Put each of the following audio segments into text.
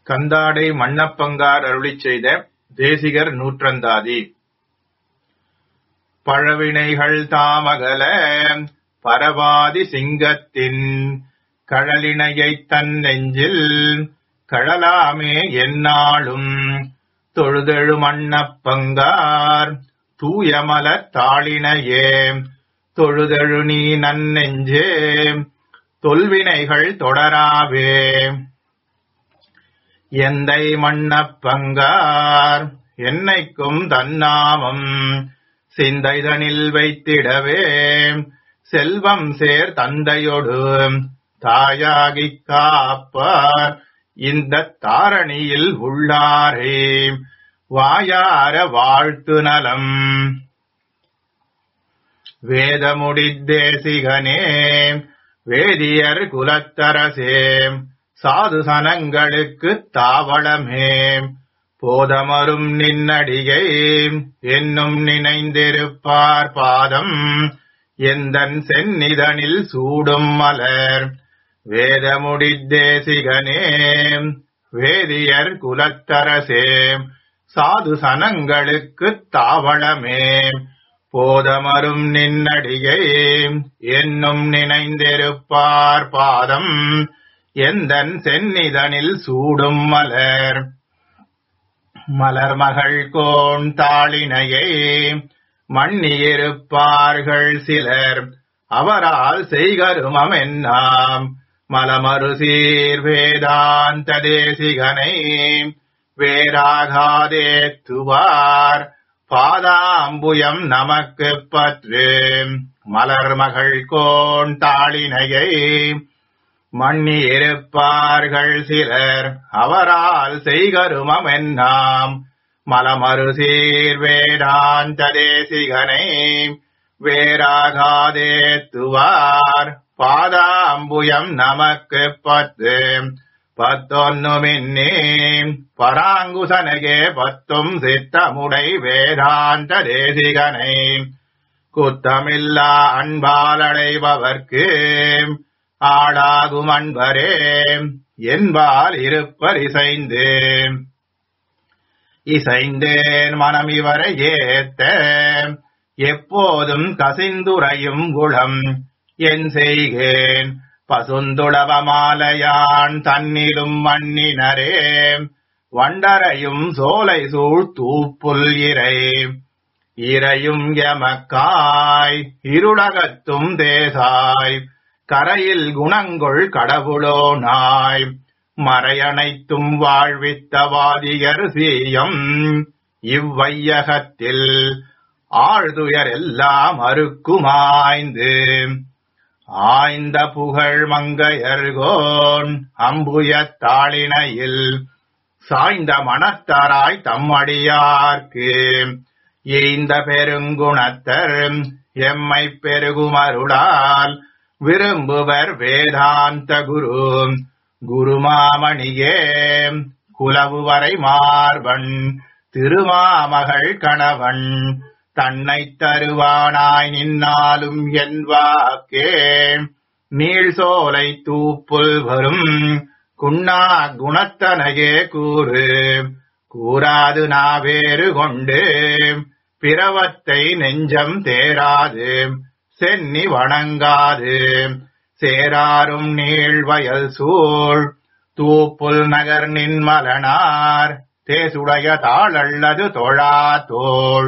கந்தாடை மண்ணப்பங்கார் அருளிச் செய்த தேசிகர் நூற்றந்தாதி பழவினைகள் தாமகல பரவாதி சிங்கத்தின் கழலினையைத் தன் நெஞ்சில் கழலாமே எந்நாளும் தொழுதெழு மண்ணப்பங்கார் தூயமலர் தாளினையே தொழுதெழு நீ நன்னெஞ்சே தொல்வினைகள் தொடராவே எந்தை மண்ணப்பங்கார் என்னைக்கும் தன்னாமம் சிந்தைதனில் வைத்திடவே செல்வம் சேர் தந்தையொடு தாயாகிக் காப்பார் இந்த தாரணியில் உள்ளாரே வாயார வாழ்த்து நலம் வேதமுடித்தேசிகனே வேதியர் குலத்தரசே சாது சனங்களுக்குத் தாவளமே போதமரும் நின்னடியை என்னும் நினைந்திருப்பார் பாதம் எந்தன் செந்நிதனில் சூடும் மலர் வேதமுடித்தேசிகனே வேதியர் குலத்தரசே சாது சனங்களுக்குத் தாவளமே போதமரும் நின்னடியை என்னும் நினைந்திருப்பார் பாதம் எந்தன் செந்நிதனில் சூடும் மலர் மலர்மகள் கோண் தாளினையை மன்னியிருப்பார்கள் சிலர் அவரால் செய்கருமம் என்னாம் மலமறு சீர் வேதாந்த தேசிகனை வேறாகாதேத்துவார் பாதாம்புயம் நமக்கு பற்று மலர்மகள் கோண் தாளினையை மண்ணி இருப்பார்கள் சிலர் அவரால் செய்கருமம் என்னாம் மலமறு சீர் வேதாந்த தேசிகனை வேறாகாதேத்துவார் பாதாம்புயம் நமக்கு பத்து பத்தொன்னுமின்னே பராங்குசனகே பத்தும் சித்தமுடை வேதாந்த தேசிகனை குத்தமில்லா அன்பாலடைபவர்க்கு ஆடாகும் அன்பரே என்பால் இருப்பர் இசைந்து இசைந்தேன் மனம் இவரை ஏத்த எப்போதும் கசிந்துரையும் குளம் என் செய்கேன் பசுந்துளவமாலையான் தன்னிலும் மண்ணினரே வண்டரையும் சோலை சூழ் தூப்புல் இறை இறையும் எமக்காய் இருளகத்தும் தேசாய் கரையில் குணங்கொள் கடவுளோ நாய் மறையனைத்தும் வாழ்வித்தவாதியர் சீயம் இவ்வையகத்தில் ஆழ்துயர் எல்லாம் அறுக்குமாய்ந்து ஆய்ந்த புகழ் மங்கையர்கோன் அம்புயத் தாளினையில் சாய்ந்த மனத்தராய் தம்மடியார்க்கு எய்ந்த பெருங்குணத்தர் எம்மை பெருகுமருளால் விரும்புவர் வேதாந்த குரு குருமாமணியே குலவுவரை மார்பன் திருமாமகள் கணவன் தன்னை தருவானாய் நின்னாலும் என் வாக்கே நீள் சோலை தூப்புல் வரும் குண்ணா குணத்தனையே கூறு கூறாது நாவேறு கொண்டு பிறவத்தை நெஞ்சம் தேராது சென்னி வணங்காது சேராரும் நீழ்வயல் சூழ் தூப்புல் நகர் நின்மலனார் தேசுடைய தாளல்லது தொழா தோள்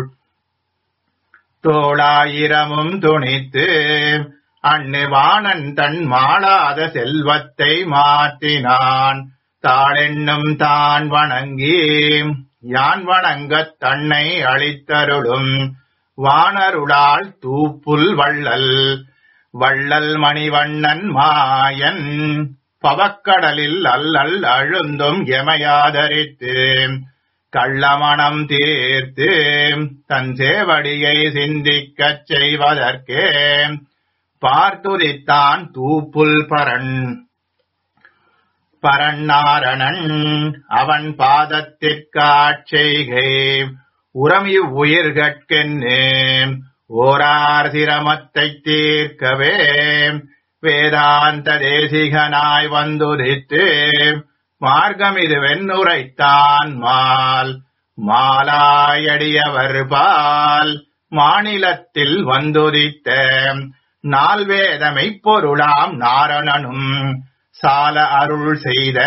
தோளாயிரமும் துணித்து அண்ணு வாணன் தன் மாளாத செல்வத்தை மாற்றினான் தாளென்னும் தான் வணங்கி யான் வணங்கத் தன்னை அளித்தருளும் வானருளால் தூப்புல் வள்ளல் வள்ளல் மணிவண்ணன் மாயன் பவக்கடலில் அல்லல் அழுந்தும் எமையாதரித்து கள்ளமணம் தீர்த்து தன் சேவடியை சிந்திக்கச் செய்வதற்கே பார்த்துதித்தான் தூப்புல் பரன் பரண்ணாரணன் அவன் பாதத்திற்காட்செய்கை உரமி உயிர்கட்கென்னே ஓரார் சிரமத்தைத் தீர்க்கவே வேதாந்த தேசிகனாய் வந்துதித்து மார்க்கமிது வெண்ணுரைத்தான் மால் மாலாயடியவர் பால் மாநிலத்தில் வந்துதித்த நால்வேதமை பொருளாம் நாரணனும் சால அருள் செய்த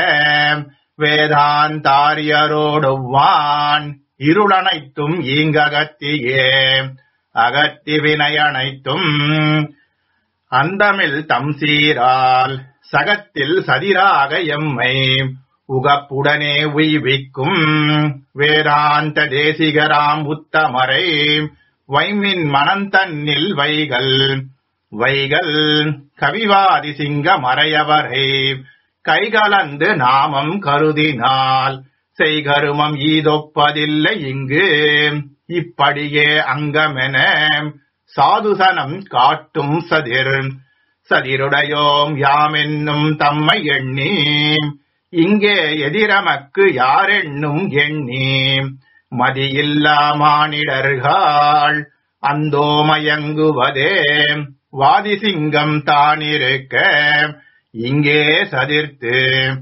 வேதாந்தாரியரோடுவான் இருளனைத்தும் ஈங்ககத்தியே அகத்தி வினையனைத்தும் அந்தமில் தம் சீரால் சகத்தில் சதிராக எம்மை உகப்புடனே உய்விக்கும் வேதாந்த தேசிகராம் உத்தமரை வைமின் மனந்தன்னில் வைகள் வைகள் கவிவாதி சிங்க மறையவரை கைகலந்து நாமம் கருதினால் செய்கருமம் ஈதொப்பதில்லை இங்கு இப்படியே அங்கமென சாதுசனம் காட்டும் சதிர் சதிருடையோம் யாமென்னும் தம்மை எண்ணி இங்கே எதிரமக்கு யாரென்னும் எண்ணி மதியில்லா மானிடர்கள் அந்தோ மயங்குவதே வாதிசிங்கம் தானிருக்க இங்கே சதிர்த்து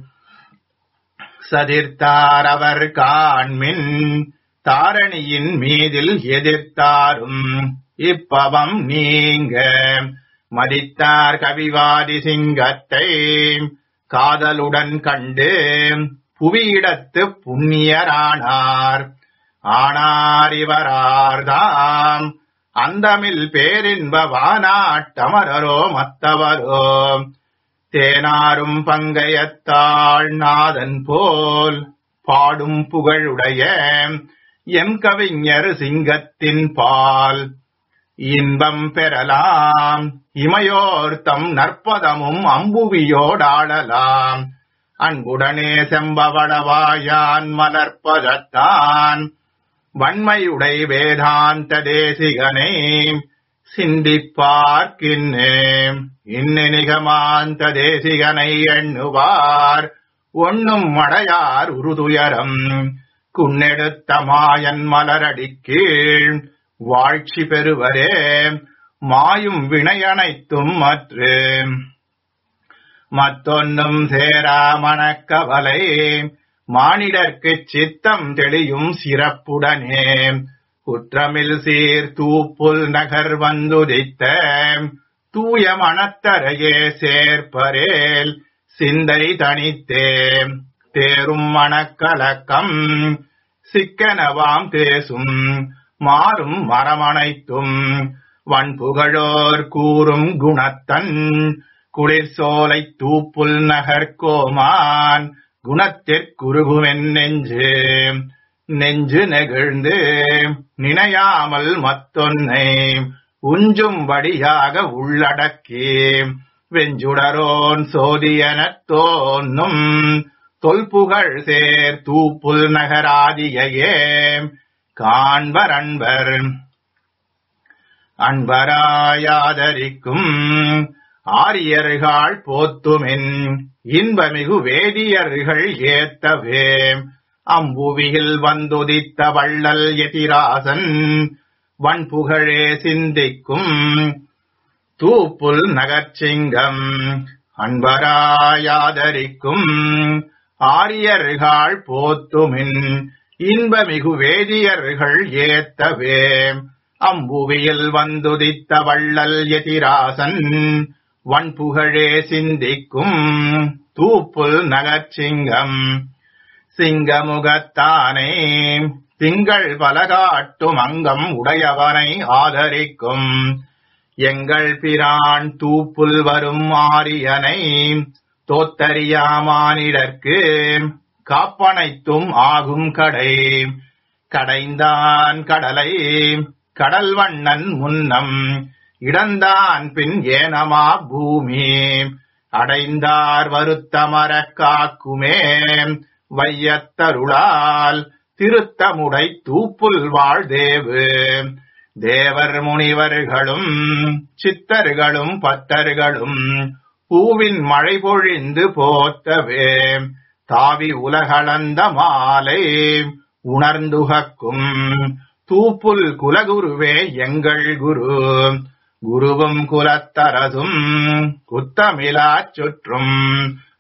சதிர்த்தார் அவர் காண்மின் தாரணியின் மீதில் எதிர்த்தாரும் இப்பவம் நீங்க மதித்தார் கவிவாதி சிங்கத்தை காதலுடன் கண்டு புவியிடத்து புண்ணியரானார் ஆனார் இவரார்தாம் அந்தமில் பேரின்ப வானாட்டமரரோ மத்தவரோ தேனாரும் பங்கையத்தாள் நாதன் போல் பாடும் புகழுடைய எம் கவிஞர் சிங்கத்தின் பால் இன்பம் பெறலாம் இமையோர்த்தம் நற்பதமும் அம்புவியோடாளலாம் அன்புடனே செம்பவளவாயான் மலர்ப்பதத்தான் வன்மையுடை வேதாந்த தேசிகனை சிந்திப்பார்க்கின்னேம் இன்னிகமாந்த தேசிகனை எண்ணுவார் ஒண்ணும் மடையார் உருதுயரம் குன்னெடுத்த மாயன் மலரடி கீழ் வாழ்ச்சி பெறுவரே மாயும் வினையனைத்தும் மற்று மத்தொன்னும் சேரா மனக்கவலை மானிடர்க்குச் சித்தம் தெளியும் சிறப்புடனே குற்றமில் சீர் தூப்புல் நகர் வந்துதித்த தூய மனத்தரையே சேர்ப்பரேல் சிந்தை தனித்தே தேரும் மனக்கலக்கம் சிக்கனவாம் பேசும் மாறும் மரமனைத்தும் வன்புகழோர் கூறும் குணத்தன் குளிர்சோலை தூப்புல் நகர்கோமான் குணத்திற்குருகுமென் நெஞ்சு நெஞ்சு நெகிழ்ந்து நினையாமல் மத்தொன்னை உஞ்சும்படியாக உள்ளடக்கி வெஞ்சுடரோன் சோதியனத் தோன்னும் தொல்புகழ் சேர் தூப்புல் நகராதியையே காண்பர் அன்பர் அன்பராயாதரிக்கும் ஆரியர்கள் போத்துமென் இன்பமிகு வேதியர்கள் ஏத்தவே அம்புவியில் வந்துதித்த வள்ளல் எதிராசன் வன்புகழே சிந்திக்கும் தூப்புல் நகர்ச்சிங்கம் அன்பராயாதரிக்கும் ஆரியர்கள் போத்துமின் இன்பமிகு வேதியர்கள் ஏத்தவே அம்புவியில் வந்துதித்த வள்ளல் எதிராசன் வன்புகழே சிந்திக்கும் தூப்புல் நகர்ச்சிங்கம் சிங்கமுகத்தானே திங்கள் பலகாட்டும் அங்கம் உடையவனை ஆதரிக்கும் எங்கள் பிரான் தூப்புல் வரும் ஆரியனை தோத்தறியாமானிடற்கு காப்பனைத்தும் ஆகும் கடை கடைந்தான் கடலை கடல் வண்ணன் முன்னம் இடந்தான் பின் ஏனமா பூமி அடைந்தார் வருத்தமர காக்குமே வையத்தருளால் திருத்தமுடை தூப்புல் வாழ்தேவு தேவர் முனிவர்களும் சித்தர்களும் பத்தர்களும் பூவின் மழை பொழிந்து போத்தவே தாவி உலகளந்த மாலை உணர்ந்துகக்கும் தூப்புல் குலகுருவே எங்கள் குரு குருவும் குலத்தரசும் குத்தமிலாச் சுற்றும்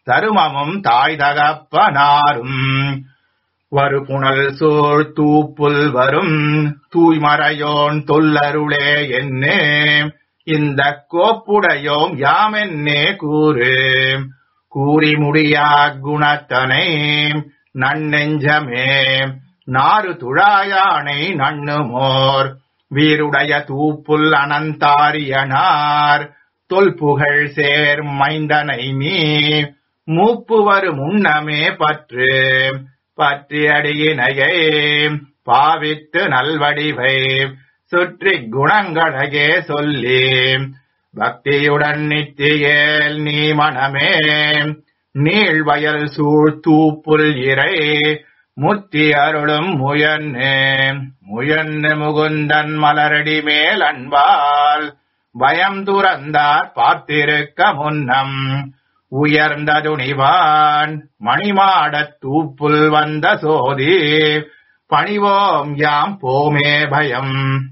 தருமமும் தாய் தகப்பனாரும் வரு புனல் சோழ் தூப்புல் வரும் தூய்மறையோன் தொல்லருளே என்னே இந்த கோப்புடையோம் யாமென்னே கூறு கூறி முடியா குணத்தனை நன்னெஞ்சமே நாறு துழாயானை நண்ணுமோர் வீருடைய தூப்புல் அனந்தாரியனார் தொல்புகழ் சேர் மைந்தனை நீ மூப்புவரு முன்னமே பற்று பற்றி அடியினையை பாவித்து நல்வடிவை சுற்றி குணங்களையே சொல்லி பக்தியுடன் நித்தியேல் நீ மனமே நீழ்வயல் சூழ் தூப்புல் இறை முத்தி அருளும் முயன்னு முயன்னு முகுந்தன் மலரடி மேல் அன்பால் பயம் துறந்தார் பார்த்திருக்க முன்னம் உயர்ந்த துணிவான் மணிமாடத் தூப்புல் வந்த சோதி பணிவோம் யாம் போமே பயம்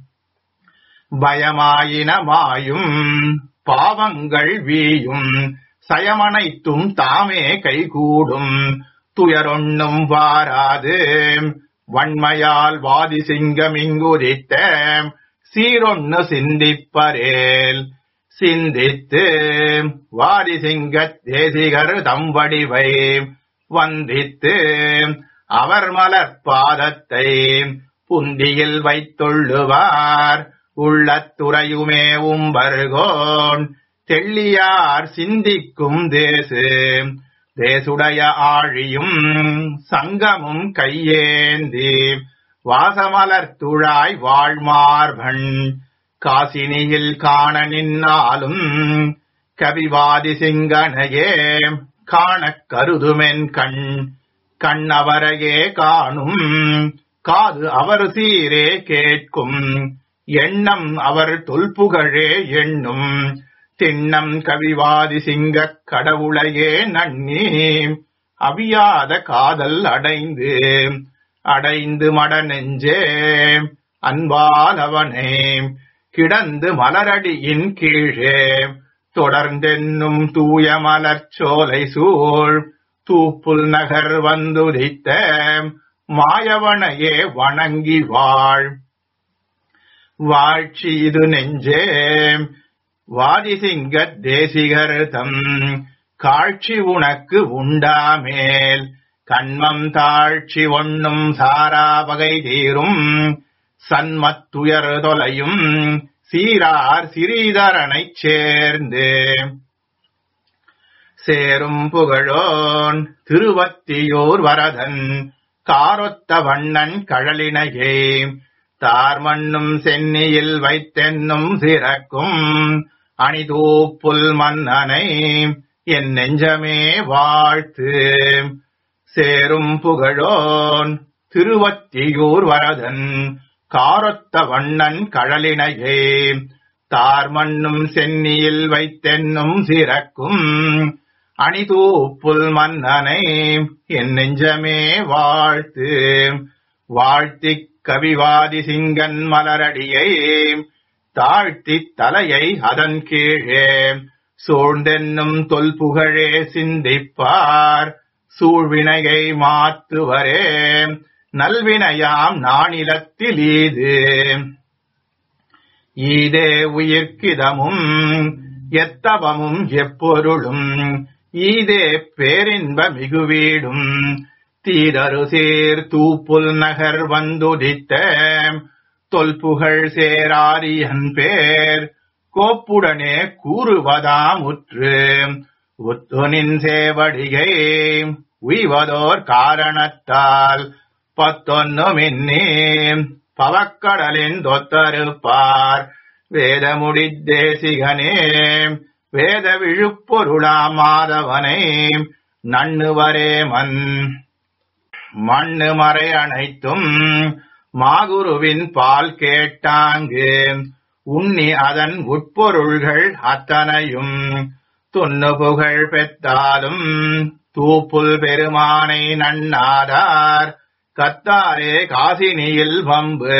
பயமாயினமாயும் பாவங்கள் வீயும் சயமனைத்தும் தாமே கைகூடும் துயரொன்னும் வாராது வன்மையால் வாதி சிங்கம் இங்குதித்த சீரொன்னு சிந்திப்பரேல் சிந்தித்து வாதி சிங்கத் தேசிகர் தம்படிவை வந்தித்து அவர் மலர் பாதத்தை புந்தியில் வைத்துள்ளுவார் உள்ளத்துறையுமே உம்பர்கோன் தெள்ளியார் சிந்திக்கும் தேசு தேசுடைய ஆழியும் சங்கமும் கையேந்தி வாசமலர் துழாய் வாழ்மார்பன் காசினியில் காண நின்னாலும் கவிவாதி சிங்கனையே காணக் கருதுமென் கண் கண்ணவரையே காணும் காது அவர் சீரே கேட்கும் எண்ணம் அவர் தொல்புகழே எண்ணும் திண்ணம் கவிவாதி சிங்கக் கடவுளையே நன்னி அவியாத காதல் அடைந்து அடைந்து மட நெஞ்சே அன்பால் அவனே கிடந்து மலரடியின் கீழே தொடர்ந்தென்னும் தூய மலர்ச்சோலை சூழ் தூப்புல் நகர் வந்துதித்த மாயவனையே வணங்கி வாழ் வாழ்ச்சி இது நெஞ்சே வாதிசிங்க தேசிகர் தம் காட்சி உனக்கு உண்டாமேல் கண்மம் தாழ்ச்சி ஒண்ணும் சாரா வகை தீரும் சன்மத்துயர் தொலையும் சீரார் சிறீதரனைச் சேர்ந்து சேரும் புகழோன் திருவத்தியூர் வரதன் காரொத்த வண்ணன் கழலினையே தார்மண்ணும் சென்னியில் வைத்தென்னும் சிறக்கும் அணிதூப்புல் மன்னனை என் நெஞ்சமே வாழ்த்து சேரும் புகழோன் திருவத்தியூர் வரதன் காரொத்த வண்ணன் கழலினையே தார்மண்ணும் சென்னியில் வைத்தென்னும் சிறக்கும் அணிதூப்புல் மன்னனை என் நெஞ்சமே வாழ்த்து வாழ்த்திக் கவிவாதி சிங்கன் மலரடியை தாழ்த்தித் தலையை அதன் கீழே சூழ்ந்தென்னும் தொல்புகழே சிந்திப்பார் சூழ்வினையை மாற்றுவரே நல்வினையாம் நானிலத்தில் ஈது ஈதே உயிர்க்கிதமும் எத்தவமும் எப்பொருளும் ஈதே பேரின்ப மிகுவீடும் தீரரு சேர் தூப்புல் நகர் வந்துதித்த தொல்புகழ் சேராரியன் பேர் கோப்புடனே கூறுவதாமுற்று உத்துனின் சேவடிகை உய்வதோர் காரணத்தால் பத்தொன்னு மின்னே பவக்கடலின் தொத்தருப்பார் வேதமுடி தேசிகனே வேத விழுப்பொருளா மாதவனை நண்ணுவரே மண் மண்ணு மறை அனைத்தும் மாகுருவின் பால் கேட்டாங்கு உண்ணி அதன் உட்பொருள்கள் அத்தனையும் துண்ணு புகழ் பெற்றாலும் தூப்புல் பெருமானை நன்னாதார் கத்தாரே காசினியில் வம்பு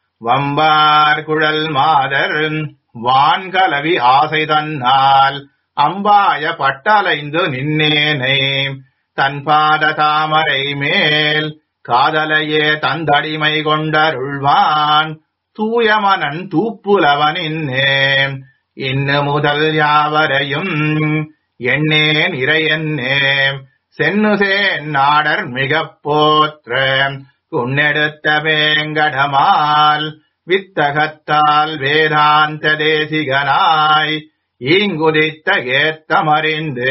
வம்பார் குழல் மாதர் வான்கலவி ஆசை தன்னால் அம்பாய பட்டலைந்து நின்னேனை தன் பாத தாமரை மேல் காதலையே தந்தடிமை கொண்டருள்வான் தூயமனன் தூப்புலவனின்னே இன்னு முதல் யாவரையும் எண்ணேன் இறையன்னே சென்னுசேன் நாடர் மிகப் போற்ற உன்னெடுத்த வேங்கடமால் வித்தகத்தால் வேதாந்த தேசிகனாய் ஈங்குதித்த ஏத்தமறிந்து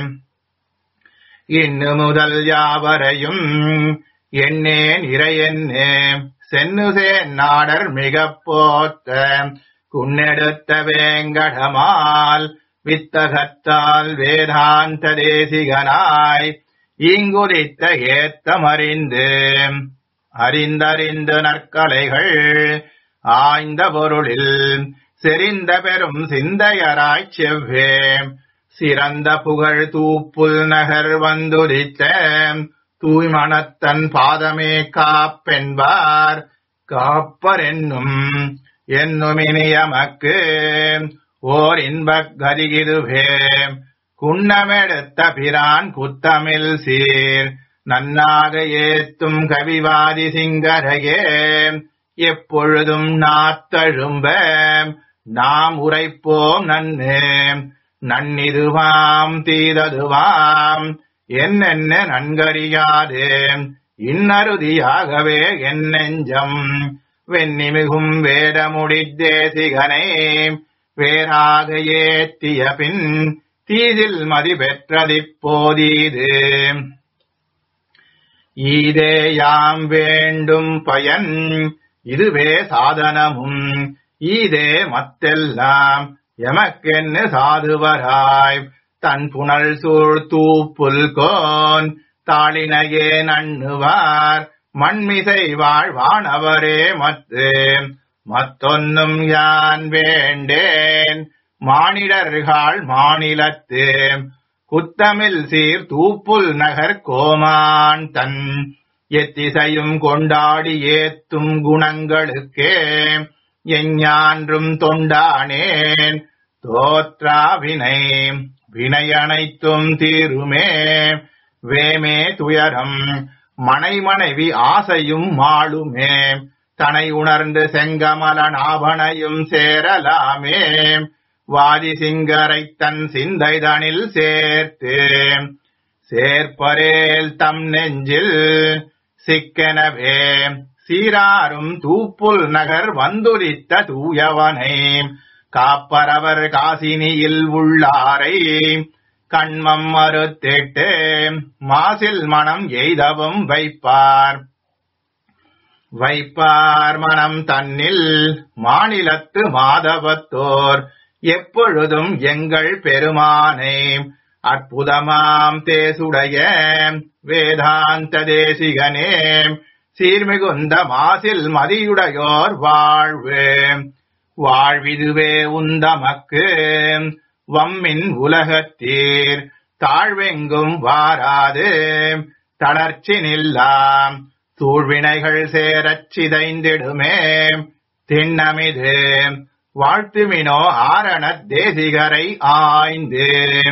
இன்னு முதல் யாவரையும் எண்ணேன் இறையன்னே சென்னுசேன் நாடர் மிகப் போத்த குன்னெடுத்த வேங்கடமால் வித்தகத்தால் வேதாந்த தேசிகனாய் இங்குதித்த ஏத்தமறிந்து அறிந்தறிந்து நற்கலைகள் ஆய்ந்த பொருளில் செறிந்த பெரும் சிந்தையராய்ச் செவ்வே சிறந்த புகழ் தூப்புல் நகர் வந்துதித்த தூய்மணத்தன் பாதமே காப்பென்பார் காப்பர் என்னும் என்னுமினியமக்கு ஓர் இன்பக் கதிகிதுவே குன்னமெடுத்த பிரான் குத்தமில் சீர் நன்னாக ஏத்தும் கவிவாதி சிங்கரையே எப்பொழுதும் நாத்தழும்ப நாம் உரைப்போம் நன்னே நன்னிதுவாம் தீததுவாம் என்னென்ன நன்கறியாது இன்னருதியாகவே என் நெஞ்சம் வெண்ணிமிகும் வேதமுடித்தேசிகனை வேறாக ஏத்திய பின் தீதில் மதி பெற்றதிப்போதீது ஈதே யாம் வேண்டும் பயன் இதுவே சாதனமும் ஈதே மத்தெல்லாம் எமக்கென்னு சாதுவராய் தன் புனல் சூழ் தூப்புல் கோன் தாளினையே நண்ணுவார் மண்மிசை வாழ்வானவரே மத்து மத்தொன்னும் யான் வேண்டேன் மானிடர்கள் மாநிலத்து குத்தமில் சீர் தூப்புல் நகர் கோமான் தன் எத்திசையும் கொண்டாடி ஏத்தும் குணங்களுக்கே எஞ்ஞான்றும் தொண்டானேன் தோற்றா வினை வினை அனைத்தும் தீருமே வேமே துயரம் மனை மனைவி ஆசையும் மாளுமே தனை உணர்ந்து செங்கமல நாபனையும் சேரலாமே வாதி சிங்கரை தன் சிந்தைதனில் சேர்த்து சேர்ப்பரேல் தம் நெஞ்சில் சிக்கெனவே சீராரும் தூப்புல் நகர் வந்துரித்த தூயவனை காப்பரவர் காசினியில் உள்ளாரை கண்மம் மறுத்திட்டு மாசில் மனம் எய்தவும் வைப்பார் வைப்பார் மனம் தன்னில் மாநிலத்து மாதவத்தோர் எப்பொழுதும் எங்கள் பெருமானை அற்புதமாம் தேசுடைய வேதாந்த தேசிகனே சீர்மிகுந்த மாசில் மதியுடையோர் வாழ்வு வாழ்விதுவே உந்தமக்கு வம்மின் உலகத்தீர் தாழ்வெங்கும் வாராது தளர்ச்சி நில்லாம் சூழ்வினைகள் சேரச் சிதைந்திடுமே திண்ணமிது வாழ்த்துமினோ ஆரணத் தேசிகரை ஆய்ந்து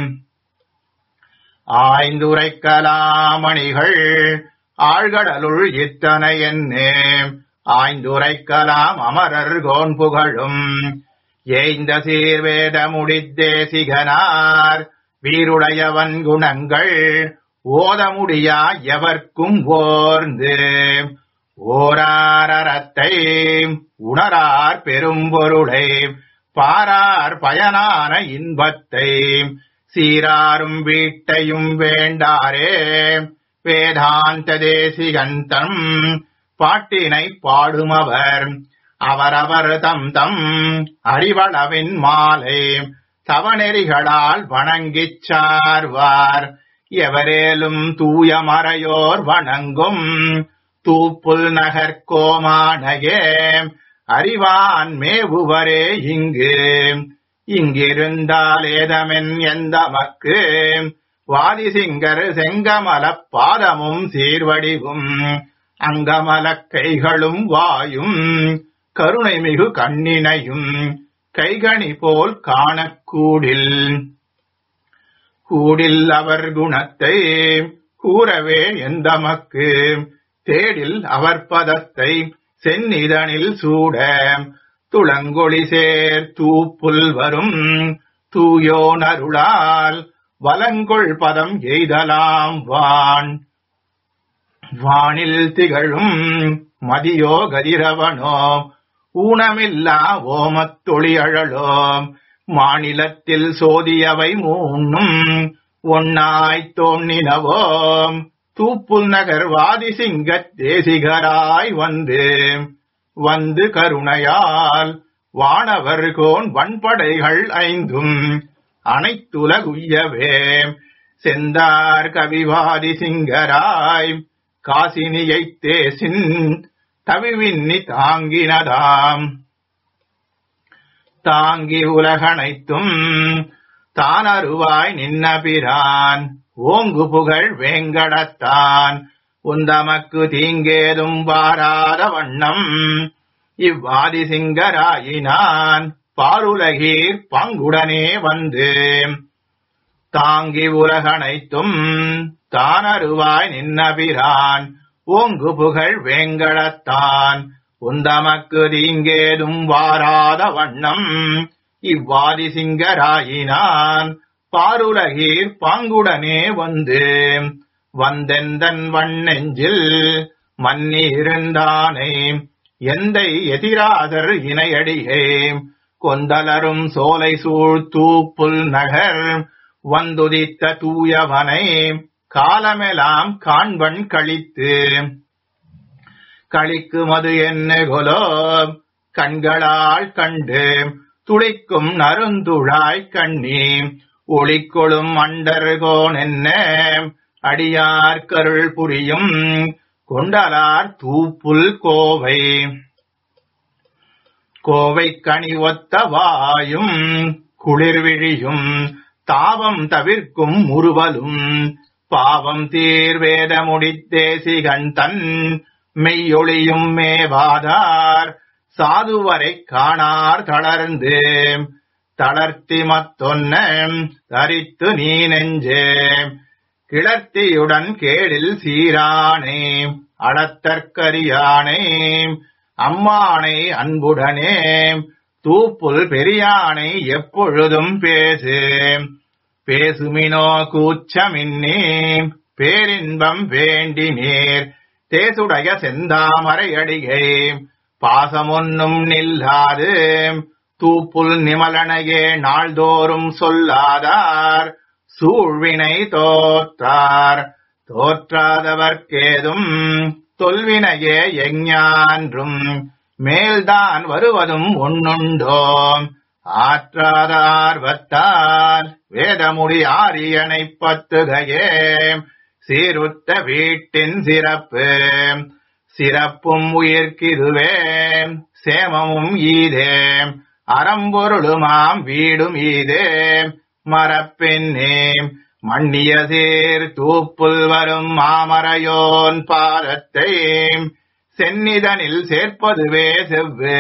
ஆய்ந்துரைக்கலாமணிகள் ஆழ்கடலுள் இத்தனை என்னே ஆய்ந்துரைக்கலாம் அமரர் கோன் புகழும் ஏய்ந்த சீர்வேத முடித்தேசிகனார் வீருடையவன் குணங்கள் ஓத முடியா எவர்க்கும் ஓர்ந்து ஓராரத்தை உணரார் பெரும்பொருளை பாரார் பயனான இன்பத்தை சீராரும் வீட்டையும் வேண்டாரே வேதாந்த தேசிகந்தம் பாட்டினை பாடுமவர் அவரவர் தம் தம் அறிவளவின் மாலை தவநெறிகளால் வணங்கிச் சார்வார் எவரேலும் தூய மறையோர் வணங்கும் தூப்புல் நகர் கோமானகே அறிவான் மேவுவரே இங்கு இங்கிருந்தால் ஏதமென் எந்த மக்கு வாதிசிங்கர் செங்கமலப் பாதமும் சீர்வடிவும் அங்கமலக் கைகளும் வாயும் கருணை மிகு கண்ணினையும் கைகணி போல் காணக்கூடில் கூடில் அவர் குணத்தை கூறவே எந்தமக்கு தேடில் அவர் பதத்தை செந்நிதனில் சூட துளங்கொளி சேர் தூப்புல் வரும் தூயோனருளால் வலங்கொள் பதம் எய்தலாம் வான் வானில் திகழும் மதியோ கதிரவனோ ஊனமில்லா ஓமத்தொளி அழலோம் மாநிலத்தில் சோதியவை மூன்னும் ஒன்னாய்த் தோன்னினவோம் தூப்புல் நகர் வாதி சிங்கத் தேசிகராய் வந்து வந்து கருணையால் வானவர் கோன் வன்படைகள் ஐந்தும் அனைத்துலகுய்யவே செந்தார் கவிவாதி சிங்கராய் காசினியைத் தேசின் தவிவின்னி தாங்கினதாம் தாங்கி உலகனைத்தும் தானருவாய் நின்னபிரான் ஓங்கு புகழ் வேங்கடத்தான் உந்தமக்கு தீங்கேதும் வாராத வண்ணம் இவ்வாதி சிங்கராயினான் பாருலகீர் பங்குடனே வந்து தாங்கி உலகனைத்தும் தானருவாய் நின்னபிரான் ஓங்கு புகழ் வேங்கடத்தான் உந்தமக்கு தீங்கேதும் வாராத வண்ணம் இவ்வாதி சிங்கராயினான் பாருலகீர் பாங்குடனே வந்து வந்தெந்தன் வண்ணெஞ்சில் மன்னி இருந்தானே எந்தை எதிராதர் இணையடியே கொந்தலரும் சோலை சூழ் தூப்புல் நகர் வந்துதித்த தூயவனை காலமெலாம் காண்பன் கழித்து களிக்குமது என்ன கொலோ கண்களால் கண்டு துளிக்கும் நருந்துழாய் கண்ணி ஒளிக்கொளும் அண்டர்கோன் என்ன அடியார் கருள் புரியும் கொண்டலார் தூப்புல் கோவை கோவை கனி ஒத்த வாயும் குளிர்விழியும் தாவம் தவிர்க்கும் முறுவலும் பாவம் தீர்வேத முடித்தேசிகன் தன் மெய்யொளியும் மேவாதார் சாதுவரை காணார் தளர்ந்து தளர்த்தி மத்தொன்ன தரித்து நீ நெஞ்சே கிளர்த்தியுடன் கேடில் சீரானே அளத்தற்கரியானே அம்மானை அன்புடனே தூப்புல் பெரியானை எப்பொழுதும் பேசு பேசுமினோ கூச்சமின்னே பேரின்பம் வேண்டி நேர் தேசுடைய செந்தாமரை அடிகை பாசமொன்னும் நில்லாது தூப்புல் நிமலனையே நாள்தோறும் சொல்லாதார் சூழ்வினை தோற்றார் தோற்றாதவர்க்கேதும் தொல்வினையே எஞ்ஞான்றும் மேல்தான் வருவதும் ஒன்னுண்டோ ஆற்றாத ஆர்வத்தால் வேதமுடி ஆரியனைப் பத்துகையே சீருத்த வீட்டின் சிறப்பு சிறப்பும் உயிர்க்கிதுவே சேமமும் ஈதே அறம்பொருளுமாம் வீடும் ஈதே மரப்பெண்ணே மண்ணிய சீர் தூப்புல் வரும் மாமரையோன் பாதத்தை சென்னிதனில் சேர்ப்பதுவே செவ்வே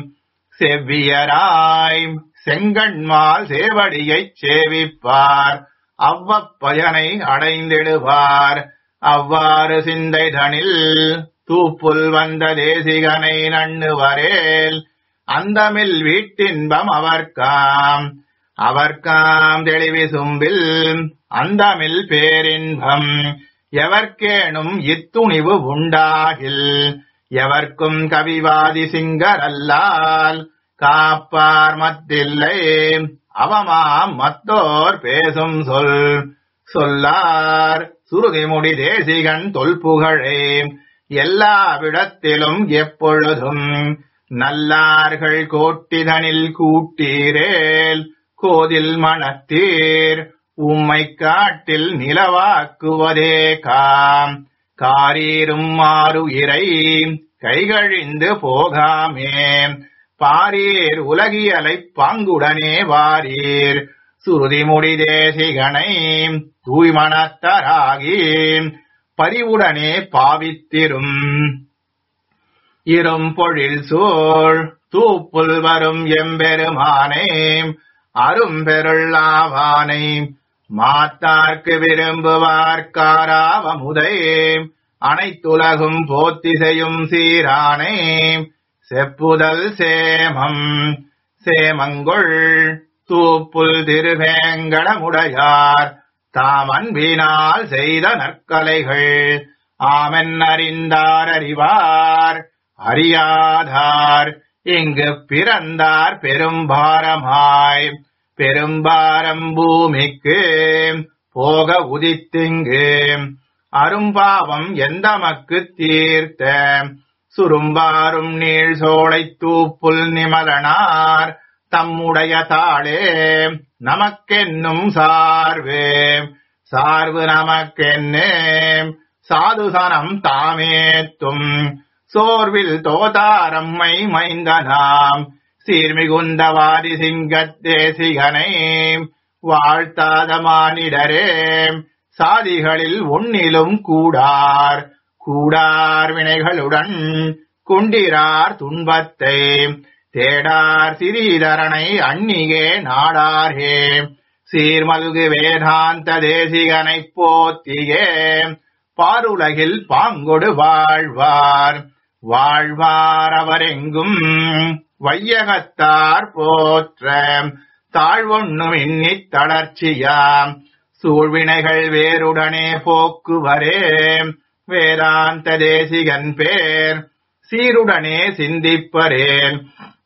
செவ்வியராய் செங்கண்மால் சேவடியைச் சேவிப்பார் அவ்வப்பயனை அடைந்திடுவார் அவ்வாறு சிந்தைதனில் தூப்புல் வந்த தேசிகனை நண்ணுவரேல் அந்தமில் வீட்டின்பம் அவர்காம் அவர்காம் தெளிவி சும்பில் அந்தமில் பேரின்பம் எவர்க்கேனும் இத்துணிவு உண்டாகில் எவர்க்கும் கவிவாதி சிங்கரல்லால் காப்பார் மத்தில்லை அவமாம் மத்தோர் பேசும் சொல் சொல்லார் சுருதிமுடி தேசிகன் தொல்புகழே எல்லாவிடத்திலும் எப்பொழுதும் நல்லார்கள் கோட்டிதனில் கூட்டீரேல் கோதில் மணத்தீர் உம்மை காட்டில் நிலவாக்குவதே காம் காரீரும் மாறு இறை கைகழிந்து போகாமே பாரீர் உலகியலைப் பாங்குடனே வாரீர் சுருதிமுடி தேசிகனை தூய்மணத்தராகி பரிவுடனே பாவித்திரும் இரும் பொழில் சூழ் தூப்புல் வரும் எம்பெருமானை அரும்பெருளாவானை மாத்தார்க்கு விரும்புவார்க்காராவமுதை அனைத்துலகும் போத்திசையும் சீரானே செப்புதல் சேமம் சேமங்கொள் தூப்புல் திருவேங்கடமுடையார் தாம் அன்பினால் செய்த நற்கலைகள் ஆமென் அறிந்தார் அறிவார் அறியாதார் இங்கு பிறந்தார் பெரும்பாரமாய் பெரும்பாரம் பூமிக்கு போக உதித்திங்கு அரும்பாவம் எந்தமக்கு தீர்த்த சுரும்பாரும் நீள் சோலை தூப்புல் நிமலனார் தம்முடைய தாளே நமக்கென்னும் சார்பு சார்பு நமக்கென்னே சாதுசனம் தாமேத்தும் சோர்வில் தோதாரம்மை மைந்தனாம் சீர்மிகுந்தவாதி சிங்கத்தேசிகனை வாழ்த்தாத மானிடரே சாதிகளில் ஒன்னிலும் கூடார் கூடார் வினைகளுடன் கொண்டிரார் துன்பத்தை தேடார் சிறீதரனை அந்நியே நாடார்கே சீர்மல்கு வேதாந்த தேசிகனைப் போத்தியே பாருலகில் பாங்கொடு வாழ்வார் வாழ்வார் அவரெங்கும் வையகத்தார் போற்ற தாழ்வொன்னும் இன்னித் தளர்ச்சியாம் சூழ்வினைகள் வேருடனே போக்குவரே வேதாந்த தேசிகன் பேர் சீருடனே சிந்திப்பரேன்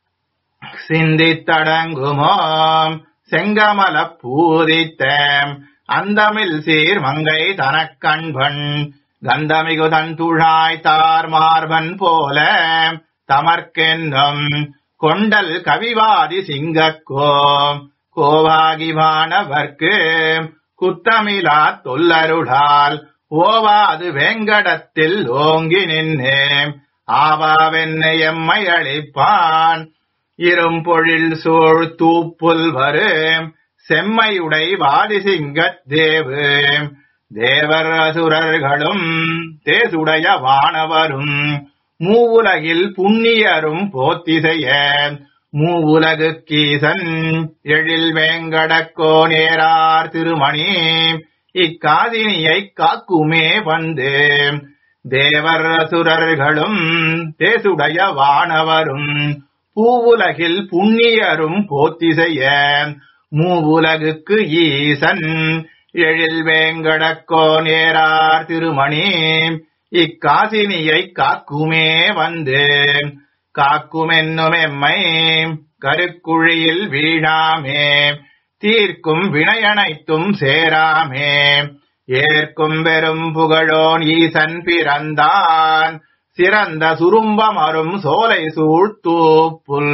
சிந்தித்தடங்குமோம் செங்கமல பூதித்த அந்தமில் சீர் மங்கை தனக்கண்பன் கந்தமிகு தந்துழாய் தார் மார்பன் போல தமர்க்கென்னும் கொண்டல் கவிவாதி சிங்கக்கோம் கோவாகிவானவர்க்கு குத்தமிலா தொல்லருளால் ஓவாது வேங்கடத்தில் ஓங்கி நின்னேம் ஆவாவென்னை எம்மை அளிப்பான் இரும்பொழில் சூழ் தூப்புல் வரு செம்மையுடை வாதிசிங்கத் தேவு தேவர் அசுரர்களும் தேசுடைய வானவரும் மூவுலகில் புண்ணியரும் போத்திசைய மூவுலகு கீசன் எழில் வேங்கடக்கோ நேரார் திருமணி இக்காதினியை காக்குமே வந்து தேவர் அசுரர்களும் தேசுடைய வானவரும் பூவுலகில் புண்ணியரும் போத்திசைய மூவுலகுக்கு ஈசன் எழில் வேங்கடக்கோ நேரார் திருமணி இக்காசினியை காக்குமே வந்து காக்குமென்னும் எம்மை கருக்குழியில் வீழாமே தீர்க்கும் வினையனைத்தும் சேராமே ஏற்கும் பெரும் புகழோன் ஈசன் பிறந்தான் சிறந்த சுரும்பமரும் சோலை சூழ் தூப்புல்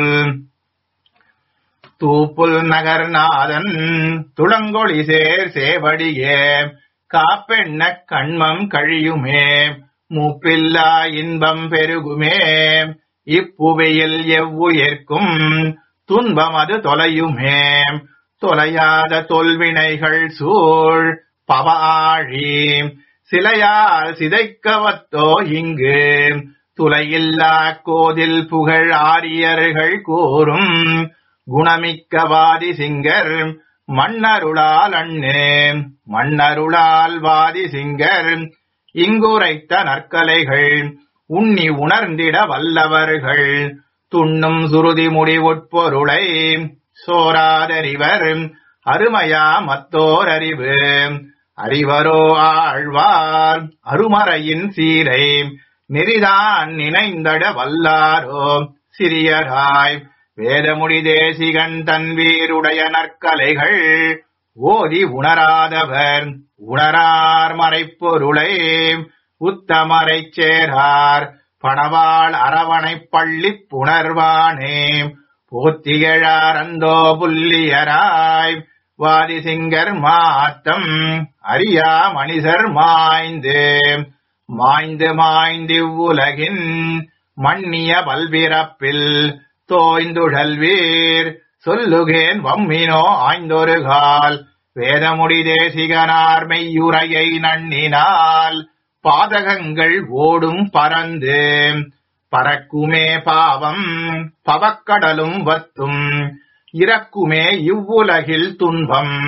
தூப்புல் நகர்நாதன் துளங்கொழி சேர் சேவடியே காப்பெண்ண கண்மம் கழியுமே மூப்பில்லா இன்பம் பெருகுமே இப்புவியில் எவ்வுயிர்க்கும் துன்பம் அது தொலையுமே தொலையாத தொல்வினைகள் சூழ் பவாழி சிலையால் சிதைக்கவத்தோ இங்கு துளையில்லா கோதில் புகழ் ஆரியர்கள் கூறும் குணமிக்கவாதி சிங்கர் மன்னருளால் அண்ணே மன்னருளால் வாதி சிங்கர் இங்குரைத்த நற்கலைகள் உண்ணி உணர்ந்திட வல்லவர்கள் துண்ணும் சுருதி முடிவுட்பொருளை சோராதறிவர் அருமையா மத்தோர் அறிவு அறிவரோ ஆழ்வார் அருமறையின் சீரை நெறிதான் நினைந்தட வல்லாரோ சிறியராய் வேதமுடி தேசிகன் தன் வீருடைய நற்கலைகள் ஓதி உணராதவர் உணரார் மறைப்பொருளை உத்தமரைச் சேரார் பணவாள் அரவணைப் பள்ளிப் புணர்வானே போத்திகழார் அந்தோ புல்லியராய் வாதிசிங்கர் மாத்தம் அறியா மனிதர் மாய்ந்து மாய்ந்து மாய்ந்திவ்வுலகின் மன்னிய பல்பிறப்பில் தோய்ந்துழல்வீர் சொல்லுகேன் வம்மினோ ஆய்ந்தொரு கால் வேதமுடி தேசிகனார் மெய்யுரையை நண்ணினால் பாதகங்கள் ஓடும் பறந்து பறக்குமே பாவம் பவக்கடலும் வத்தும் இறக்குமே இவ்வுலகில் துன்பம்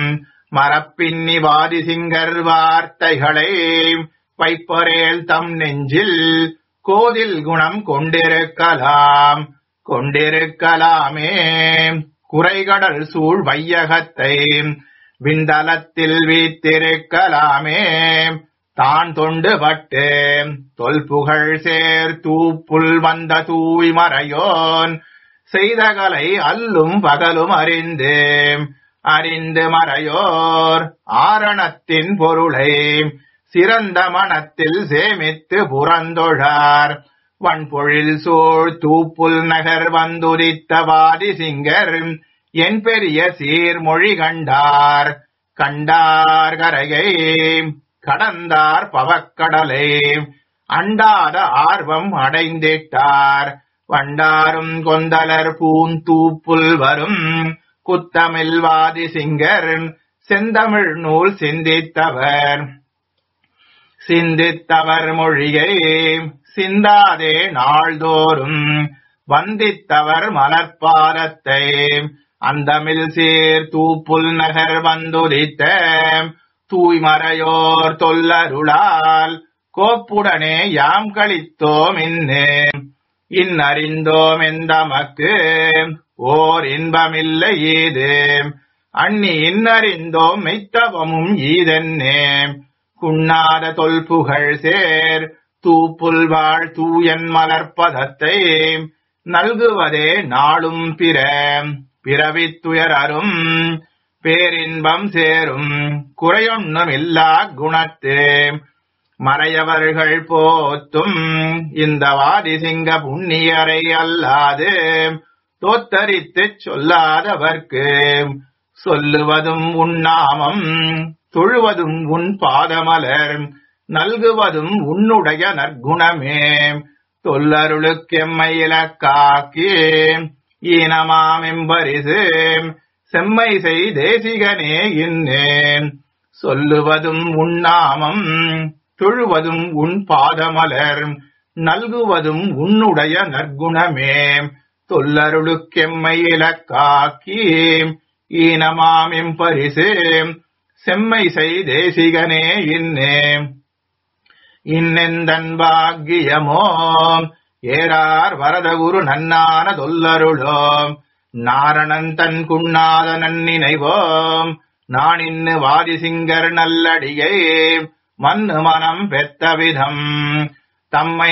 மரப்பின்னி வாதி சிங்கர் வார்த்தைகளை வைப்பரேல் தம் நெஞ்சில் கோதில் குணம் கொண்டிருக்கலாம் கொண்டிருக்கலாமே குறைகடல் சூழ் வையகத்தை விந்தலத்தில் வீத்திருக்கலாமே தான் தொண்டு பட்டு தொல்புகழ் சேர் தூப்புல் வந்த தூய் மறையோன் செய்தகலை அல்லும் பகலும் அறிந்து அறிந்து மறையோர் ஆரணத்தின் பொருளை சிறந்த மனத்தில் சேமித்து புறந்தொழார் வன்பொழில் சூழ் தூப்புல் நகர் வந்துரித்த வாதி சிங்கர் என் பெரிய சீர்மொழி கண்டார் கண்டார் கரையை கடந்தார் பவக்கடலை அண்டாத ஆர்வம் அடைந்திட்டார் வண்டாரும் கொந்தலர் பூந்தூப்புல் வரும் குத்தமில்வாதி சிங்கர் செந்தமிழ் நூல் சிந்தித்தவர் சிந்தித்தவர் மொழியை சிந்தாதே நாள்தோறும் வந்தித்தவர் மலர்பாதத்தை அந்தமில் சேர் தூப்புல் நகர் வந்துரித்த தூய்மறையோர் தொல்லருளால் கோப்புடனே யாம் கழித்தோம் இன்னே இன்னறிந்தோம் எந்தமக்கு ஓர் இன்பமில்லை ஈது அன்னி இன்னறிந்தோம் மெய்த்தவமும் ஈதென்னே குண்ணாத தொல்புகழ் சேர் தூப்புல் வாழ் தூயன் மலர்ப்பதத்தை நல்குவதே நாளும் பிற பிறவித்துயரரும் பேரின்பம் சேரும் குறையொன்னுமில்லா குணத்து மறையவர்கள் போத்தும் இந்த வாதிசிங்க புண்ணியரை அல்லாது தோத்தரித்துச் சொல்லாதவர்க்கு சொல்லுவதும் உன்னாமம் தொழுவதும் உன் பாதமலர் நல்குவதும் உன்னுடைய நற்குணமே தொல்லருளுக்கெம்மை இலக்காக்கி ஈனமாமெம்பரிசு செம்மை செய் தேசிகனே இன்னேன் சொல்லுவதும் உன்னாமம் தொழுவதும் உன் பாதமலர் நல்குவதும் உன்னுடைய நற்குணமே தொல்லருளுக்கெம்மை இலக்காக்கி ஈனமாமெம் பரிசு செம்மை செய் தேசிகனே இன்னே இன்னெந்தன் பாக்கியமோ ஏறார் வரதகுரு நன்னான தொல்லருளோம் நாரணன் தன் குண்ணாத நன்னினைவோம் நான் இன்னு வாதிசிங்கர் நல்லடியை மண்ணு மனம் பெத்த விதம் தம்மை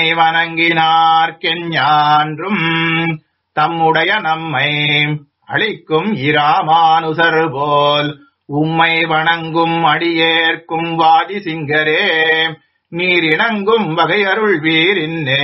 வணங்கினார்க்கெஞ்ஞான்றும் தம்முடைய நம்மை அளிக்கும் இராமானுசர் போல் உம்மை வணங்கும் அடியேற்கும் வாதி சிங்கரே நீர் இணங்கும் வகையருள் வீரின்னே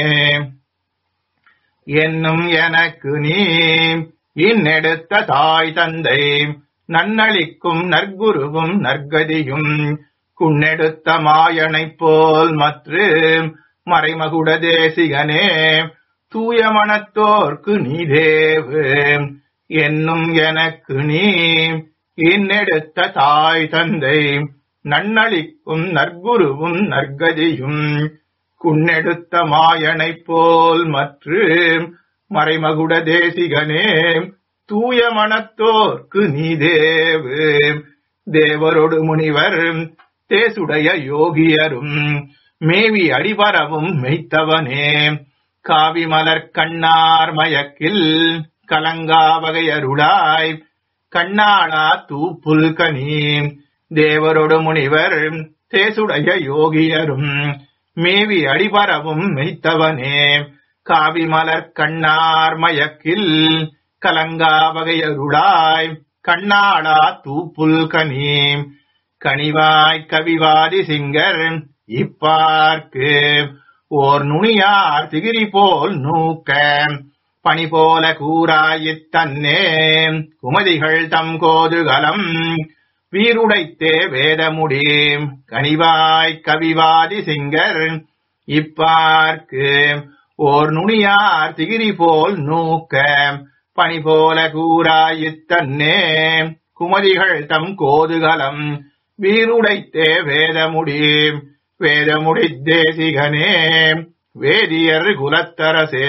என்னும் எனக்கு நீ இன்னெடுத்த தாய் தந்தை நன்னளிக்கும் நற்குருவும் நற்கதியும் குன்னெடுத்த மாயனைப் போல் மற்று மறைமகுட தேசிகனே தூய மனத்தோர்க்கு நீ தேவு என்னும் எனக்கு நீ இன்னெடுத்த தாய் தந்தை நன்னளிக்கும் நற்குருவும் நற்கதியும் குன்னெடுத்த மாயனைப் போல் மற்று மறைமகுட தேசிகனே தூய மனத்தோர்க்கு நீ தேவு தேவரொடு முனிவர் தேசுடைய யோகியரும் மேவி அடிபரவும் மெய்த்தவனே காவி மலர் கண்ணார் மயக்கில் கலங்கா வகையருளாய் கண்ணாளா தூப்புல் கனி தேவரொடு முனிவர் தேசுடைய யோகியரும் மேவி அடிபரவும் மெய்த்தவனே காவி மலர் கண்ணார் மயக்கில் கலங்கா வகையருளாய் கண்ணாளா தூப்புல் கனி கனிவாய் கவிவாதி சிங்கர் இப்பார்க்கு ஓர் நுனியார் திகிரி போல் நூக்க பனி போல கூறாயித் தன்னே குமதிகள் தம் கோதுகலம் வீருடைத்தே வேதமுடி கனிவாய் கவிவாதி சிங்கர் இப்பார்க்கு ஓர் நுனியார் திகிரி போல் நூக்க பனி போல கூறாயித் தன்னே குமதிகள் தம் கோதுகலம் வீருடைத்தே வேதமுடி வேதமுடி தேசிகனே வேதியர் குலத்தரசே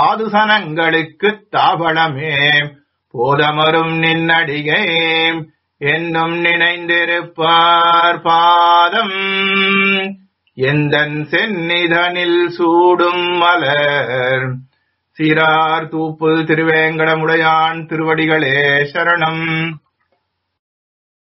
சாதுசனங்களுக்குத் தாபளமே போதமரும் நின்னடிகை என்னும் நினைந்திருப்பார் பாதம் எந்தன் செந்நிதனில் சூடும் மலர் சீரார் தூப்பு திருவேங்கடமுடையான் திருவடிகளே சரணம்